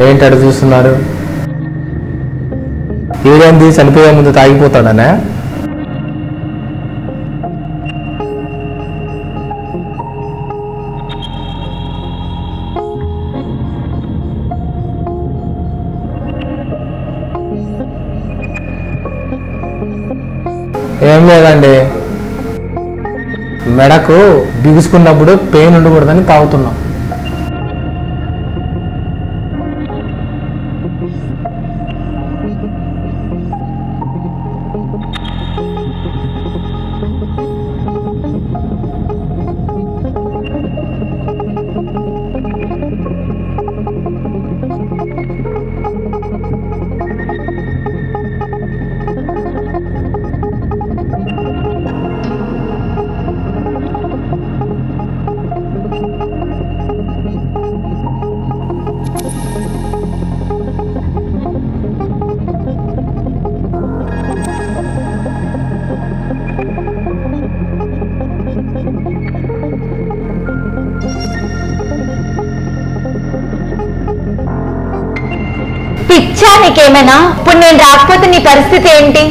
ఏంటి అటు చూస్తున్నారు ఈడేంది చనిపోయే ముందు తాగిపోతాడనే ఏం లేదండి మెడకు బిగుసుకున్నప్పుడు పెయిన్ ఉండకూడదని తాగుతున్నాం పిచ్చా నీకేమైనా ఇప్పుడు నేను రాకపోతే నీ పరిస్థితి ఏంటి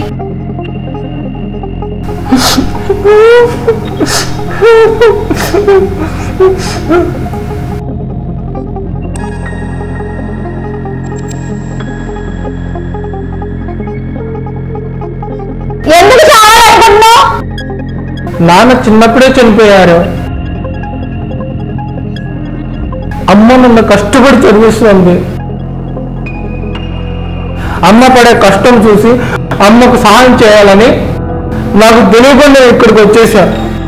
ఎందుకు చావాలనుకుంటున్నావు నాన్న చిన్నప్పుడే చనిపోయారు అమ్మ నన్ను కష్టపడి చదివిస్తుంది అమ్మ పడే కష్టం చూసి అమ్మకు సహాయం చేయాలని నాకు తెలియకుండా ఇక్కడికి వచ్చేసా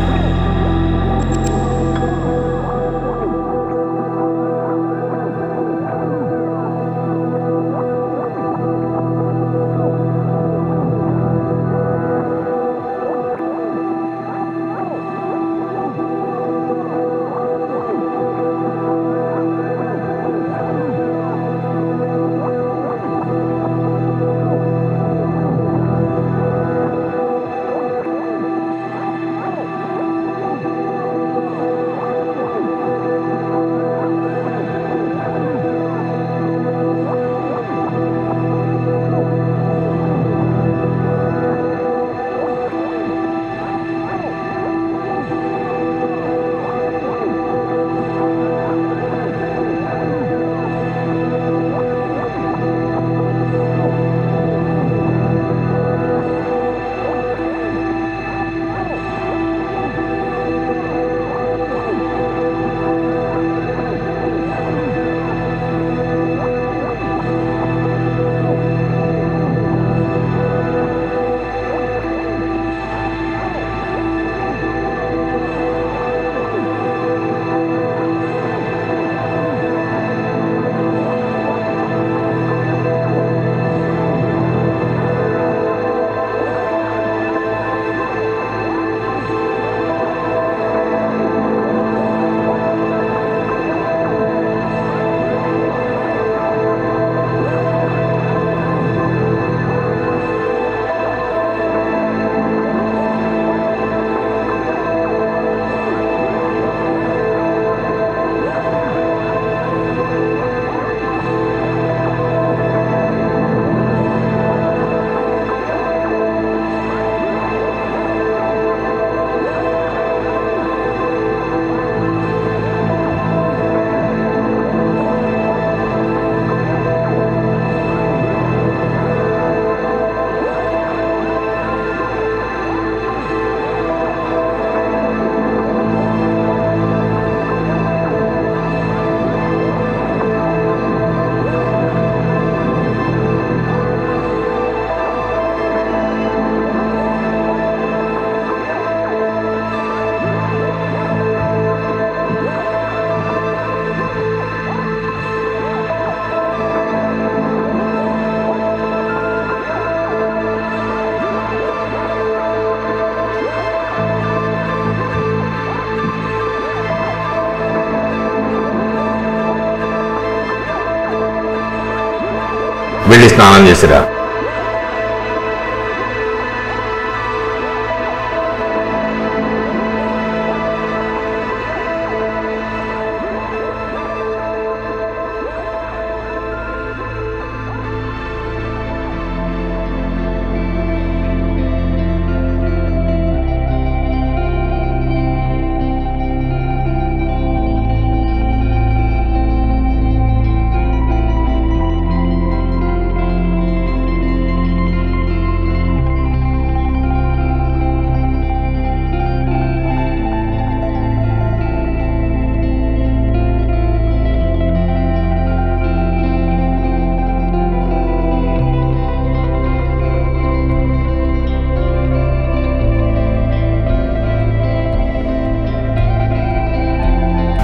వెళ్ళి స్నానం చేసిరా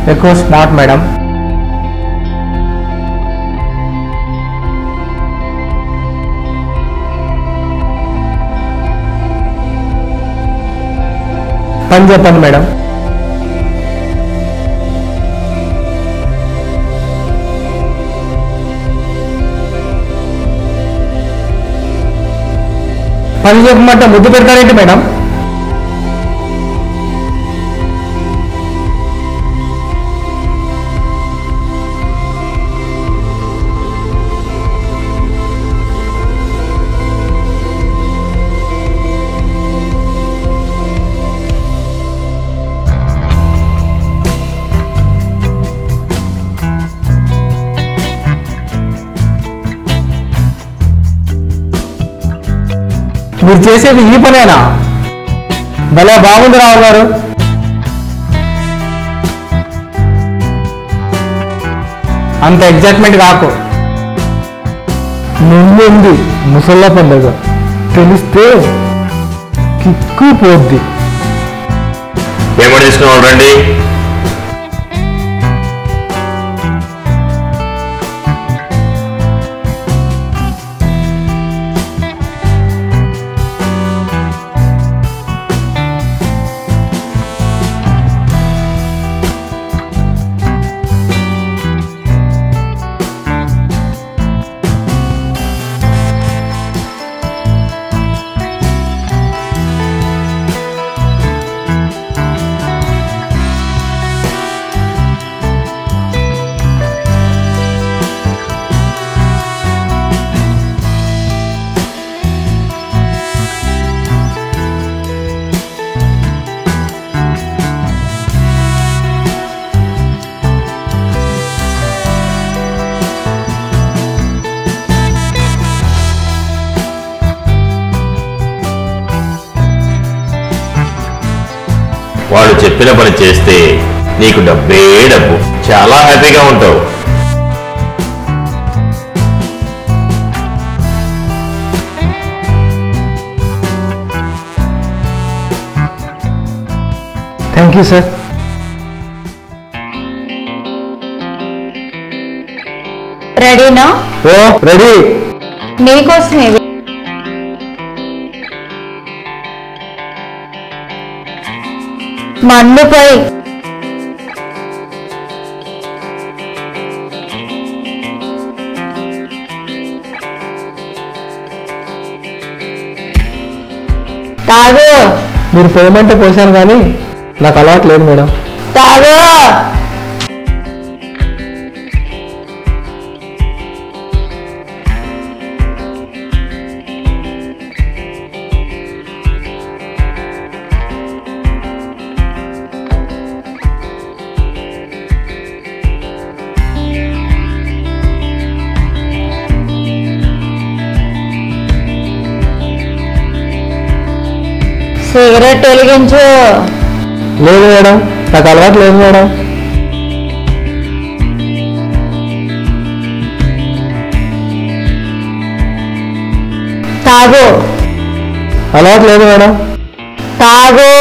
ఎక్కువ స్మార్ట్ మేడం పని చెప్పండి మేడం పని చెప్పమంటే ముద్దు పెడతారేంటి మేడం మీరు చేసేది ఈ పనేనా భలే బాగుంది రావు గారు అంత ఎగ్జైట్మెంట్ కాకు ముందుంది ముసళ్ళ పండుగ తెలిస్తే కిక్కు పోద్ది ఏమో తీసుకుని రండి వాళ్ళు చెప్పిన పని చేస్తే నీకు డబ్బే డబ్బు చాలా హ్యాపీగా ఉంటావు థ్యాంక్ యూ సార్ రెడీనా ఓ రెడీ నీకోసమే మందుపై తాగు మీరు పేమెంట్ పోసాను కానీ నాకు అలవాటు లేదు మేడం తాగు సిగరెట్ వెలిగించు లేదు మేడం నాకు అలవాటు లేదు మేడం తాగు అలవాటు లేదు మేడం తాగు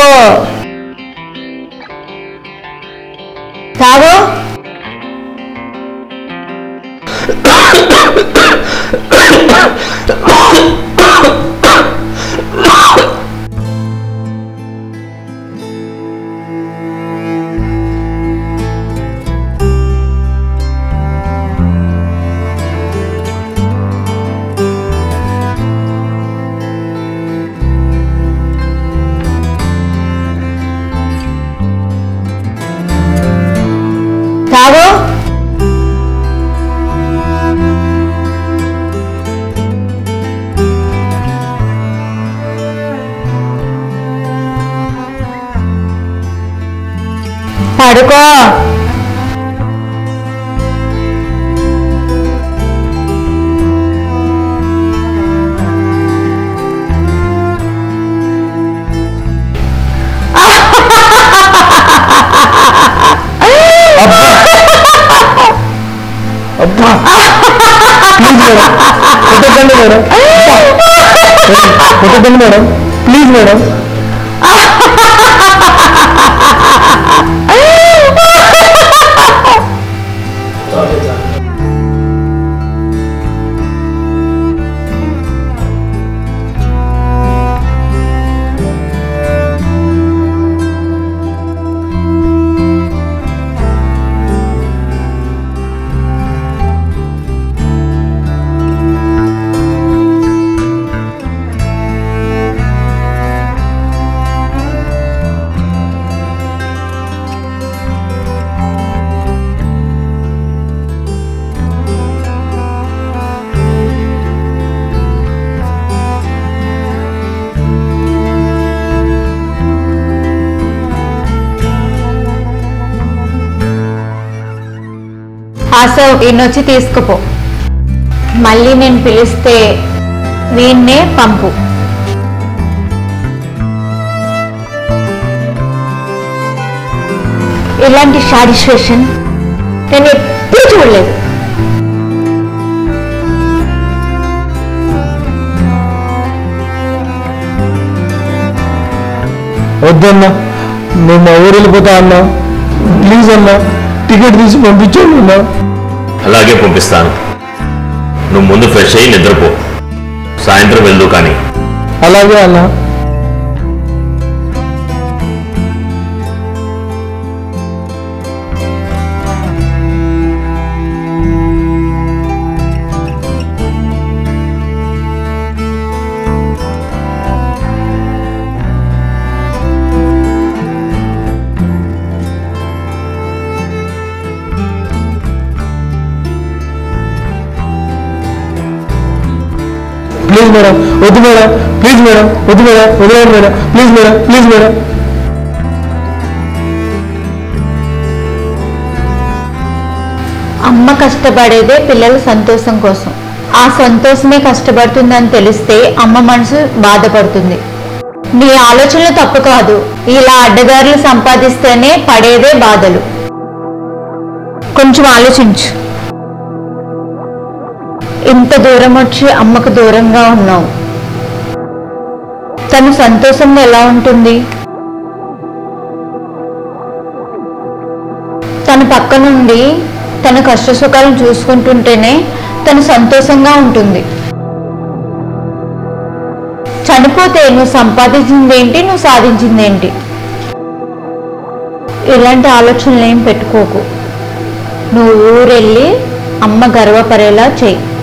తాగు తాగు పడుకో అబ్బా ప్లీజ్ మేడం కొట్టద్దండి మేడం కొట్టద్దండి మేడం ప్లీజ్ మేడం వాసవ్ ఈయనొచ్చి తీసుకుపో మళ్ళీ నేను పిలిస్తే వీణ్ణే పంపు ఇలాంటి సాటిస్ఫాక్షన్ నేను ఎప్పుడు చూడలేదు వద్దన్నా నేను మా ఊరు వెళ్ళిపోతా అన్నా ప్లీజ్ అన్నా టికెట్ తీసి పంపించండి అన్నా అలాగే పంపిస్తాను నువ్వు ముందు ఫ్రెష్ అయ్యి నిద్రపో సాయంత్రం వెళ్దు కానీ అలాగే అన్నా ప్లీజ్ మేడం వద్దు మేడం ప్లీజ్ మేడం వద్దు మేడం వదిలేండి madam please madam please madam అమ్మ కష్టపడేదే పిల్లల సంతోషం కోసం ఆ సంతోషమే కష్టపడుతుందని తెలిస్తే అమ్మ మనసు బాధపడుతుంది నీ ఆలోచనలు తప్పు కాదు ఇలా అడ్డదారులు సంపాదిస్తేనే పడేదే బాధలు కొంచెం ఆలోచించు ఇంత దూరం వచ్చి అమ్మకు దూరంగా ఉన్నావు తను సంతోషంగా ఎలా ఉంటుంది తన పక్క నుండి తన కష్ట సుఖాలను చూసుకుంటుంటేనే తను సంతోషంగా ఉంటుంది చనిపోతే నువ్వు సంపాదించిందేంటి నువ్వు సాధించిందేంటి ఇలాంటి ఆలోచనలు ఏం పెట్టుకోకు నువ్వు ఊరెళ్ళి అమ్మ గర్వపడేలా చెయ్యి